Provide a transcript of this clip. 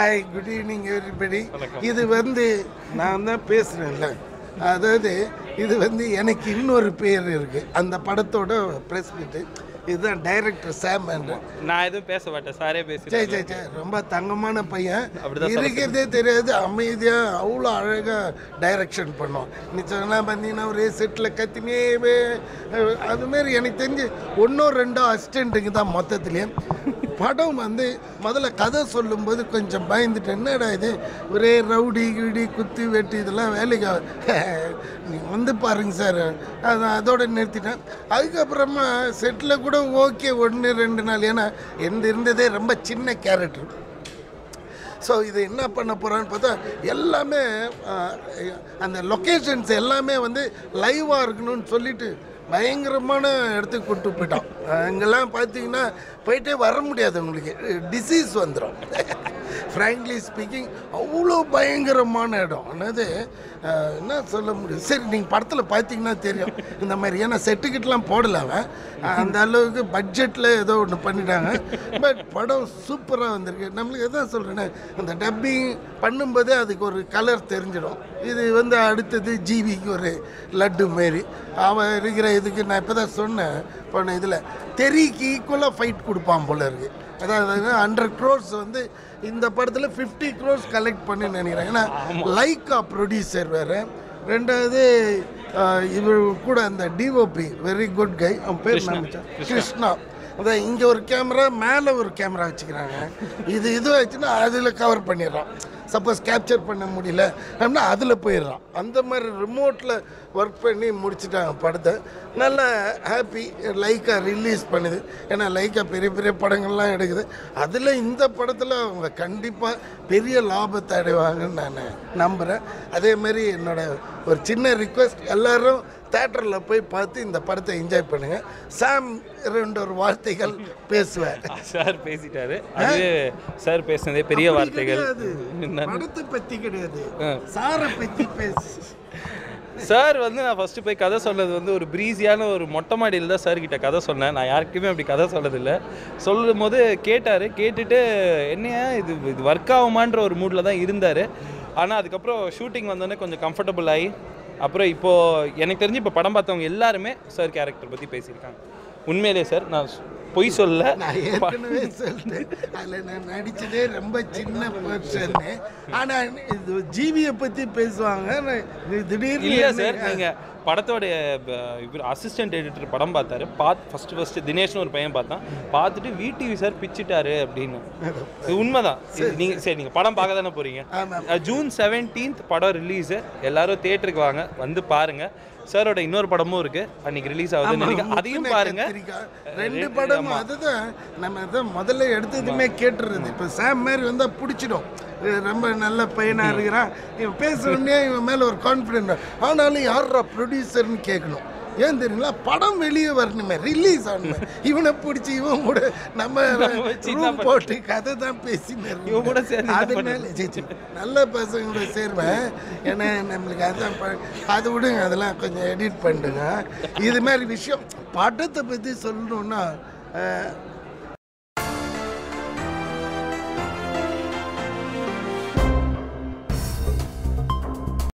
Hi good evening everybody இது வந்து நான் தான் பேசுகிறேன்ல அதாவது இது வந்து எனக்கு இன்னொரு பேர் இருக்குது அந்த படத்தோட ப்ரெஸ் மீட்டு இதுதான் டைரக்டர் சாம் என்ற நான் எதுவும் பேச மாட்டேன் சாரே பேசி சே சே சே ரொம்ப தங்கமான பையன் அப்படிதான் சொல்ல இருக்கிறதே தெரியாது அமைதியாக அவ்வளோ அழகாக டைரக்ஷன் பண்ணோம் நிச்சயம்லாம் பார்த்தீங்கன்னா ஒரே செட்டில் கத்தினே அதுமாரி எனக்கு தெரிஞ்சு ஒன்றோ ரெண்டோ அசிஸ்டண்ட்டுக்கு தான் மொத்தத்துலேயே படம் வந்து முதல்ல கதை சொல்லும்போது கொஞ்சம் பயந்துட்டு என்னடா இது ஒரே ரவுடி கிடி குத்து வெட்டி இதெல்லாம் வேலைக்கு ஆகாது." நீ வந்து பாருங்க சார் அது அதோட நிறுத்திட்டேன் அதுக்கப்புறமா செட்டில் கூட ஓகே ஒன்று ரெண்டு நாள் ஏன்னா எந்த இருந்ததே ரொம்ப சின்ன கேரக்டர் ஸோ இது என்ன பண்ண போகிறான்னு பார்த்தா எல்லாமே அஹ், அந்த லொக்கேஷன்ஸ் எல்லாமே வந்து லைவாக இருக்கணும்னு சொல்லிட்டு பயங்கரமான இடத்துக்கு கூட்டு போயிட்டோம் அங்கெல்லாம் பார்த்தீங்கன்னா போயிட்டே வர முடியாது உங்களுக்கு டிசீஸ் வந்துடும் ஃப்ராங்க்லி ஸ்பீக்கிங் அவ்வளோ பயங்கரமான இடம் அதாவது அஹ், என்ன சொல்ல முடியும் சரி நீங்கள் படத்தில் பார்த்தீங்கன்னா தெரியும் இந்த மாதிரி ஏன்னா செட்டுக்கிட்டலாம் போடல அவன் அந்த அளவுக்கு பட்ஜெட்டில் ஏதோ ஒன்று பண்ணிட்டாங்க பட் படம் சூப்பராக வந்திருக்கு நம்மளுக்கு எதான் சொல்கிறேன்னா அந்த டப்பிங் பண்ணும்போதே அதுக்கு ஒரு கலர் தெரிஞ்சிடும் இது வந்து அடுத்தது ஜிவிக்கு ஒரு லட்டு மாரி அவன் இருக்கிற இதுக்கு நான் இப்போ தான் சொன்னேன் போன இதில் தெரிக்கு ஈக்குவலாக ஃபைட் கொடுப்பான் போல இருக்கு அதாவது ஹண்ட்ரட் க்ரோர்ஸ் வந்து இந்த படத்தில் ஃபிஃப்டி க்ரோர்ஸ் கலெக்ட் பண்ணி நினைக்கிறேன் ஏன்னா லைக்கா ப்ரொடியூசர் வேறு ரெண்டாவது ஆஹ், இவர் கூட அந்த டிஓபி வெரி குட் கை அவன் பேர் நினைச்சேன் கிருஷ்ணா அதான் இங்கே ஒரு கேமரா மேலே ஒரு கேமரா வச்சுக்கிறாங்க இது இது வச்சுன்னா அதில் கவர் பண்ணிடுறான் சப்போஸ் கேப்சர் பண்ண முடியல அப்படின்னா அதில் போயிடுறான் அந்த மாதிரி ரிமோட்டில் ஒர்க் பண்ணி முடிச்சிட்டாங்க படத்தை நல்ல ஹாப்பி லைக்கா ரிலீஸ் பண்ணுது ஏன்னா லைக்கா பெரிய பெரிய படங்கள்லாம் எடுக்குது அதில் இந்த படத்தில் அவங்க கண்டிப்பாக பெரிய லாபத்தை அடைவாங்கன்னு நான் நம்புகிறேன் அதேமாரி என்னோட ஒரு சின்ன ரிக்வெஸ்ட் எல்லாரும் தேட்டரில் போய் பார்த்து இந்த படத்தை என்ஜாய் பண்ணுங்க சாம் ரெண்டு ஒரு வார்த்தைகள் பேசுவார் சார் பேசிட்டாரு அது சார் பேசினதே பெரிய அப்படி வார்த்தைகள் கிடையாது. என்ன- படத்தை பத்தி கிடையாது ஆ. சாரை பத்தி பேசு சார் வந்து நான் ஃபஸ்ட்டு போய் கதை சொன்னது வந்து ஒரு ப்ரீஸியான ஒரு மொட்டை மாடியில் தான் சார் கிட்ட கதை சொன்னேன் நான் யாருக்குமே அப்படி கதை சொன்னதில்லை சொல்லும் போது கேட்டார் கேட்டுட்டு என்னையா இது இது ஒர்க் ஆகுமான்ற ஒரு மூடில் தான் இருந்தார் ஆனால் அதுக்கப்புறம் ஷூட்டிங் வந்தோடனே கொஞ்சம் கம்ஃபர்டபுள் ஆகி அப்புறம் இப்போது எனக்கு தெரிஞ்சு இப்போ படம் பார்த்தவங்க எல்லாருமே சார் கேரக்டர் பற்றி பேசியிருக்காங்க உண்மையிலே சார் நான் சொ- பொய் சொல்ல நான் ஏற்கனவே சொல்லிட்டேன் அதில் நான் நடிச்சதே ரொம்ப சின்ன பர்சன்னு ஆனால் இது ஜீவியை பற்றி பேசுவாங்க நான் இது திடீர்னு இல்ல என்ன- சார் நீங்க படத்தோட ப- இவர் அசிஸ்டன்ட் எடிட்டர் படம் பார்த்தாரு பார்த்து ஃபர்ஸ்ட் ஃபர்ஸ்ட் தினேஷ்னு ஒரு பையன் பார்த்தான் பார்த்துட்டு விடிவி சார் பிச்சிட்டாரு அப்படின்னு இது உண்மைதான் இது நீங்க சரி நீங்க படம் பார்க்க தானே போறீங்க ஆமாம் அஹ் ஜூன் செவன்டீன்த் படம் ரிலீஸ் எல்லாரும் தியேட்டருக்கு வாங்க வந்து பாருங்க சாரோட இன்னொரு படமும் இருக்கு அன்னைக்கு ரிலீஸ் ஆகுதுன்னு நினைக்கிறேன் அதையும் பாருங்க கத்திரிக்காய். ரெண்டு படமும் அதுதான் நம்ம தான் முதல்ல எடுத்ததுமே கேட்டுறது இப்போ சாம் மாதிரி வந்தால் பிடிச்சிடும் இது ரொம்ப நல்ல பையனாக இருக்கிறான் இவன் பேசுகிறோன்னே இவன் மேலே ஒரு கான்ஃபிடென்ட் ஆனாலும் யாரா ப்ரொடியூசர்னு கேட்கணும் ஏன் தெரியுங்களா படம் வெளியே வரணுமே ரிலீஸ் ஆகணுமே இவனை பிடிச்சி இவன் கூட நம்ம ரூம் போட்டு கதை தான் பேசினேன் இவன் கூட சேர்ந்து என்ன அதனால சீ, சீ. நல்ல பசங்களோட சேர்வேன் ஏன்னா நம்மளுக்கு அதான் ப- அது விடுங்க அதெல்லாம் கொஞ்சம் எடிட் பண்ணுங்க இது மாதிரி விஷயம் படத்தை பற்றி சொல்லணுன்னா அஹ்,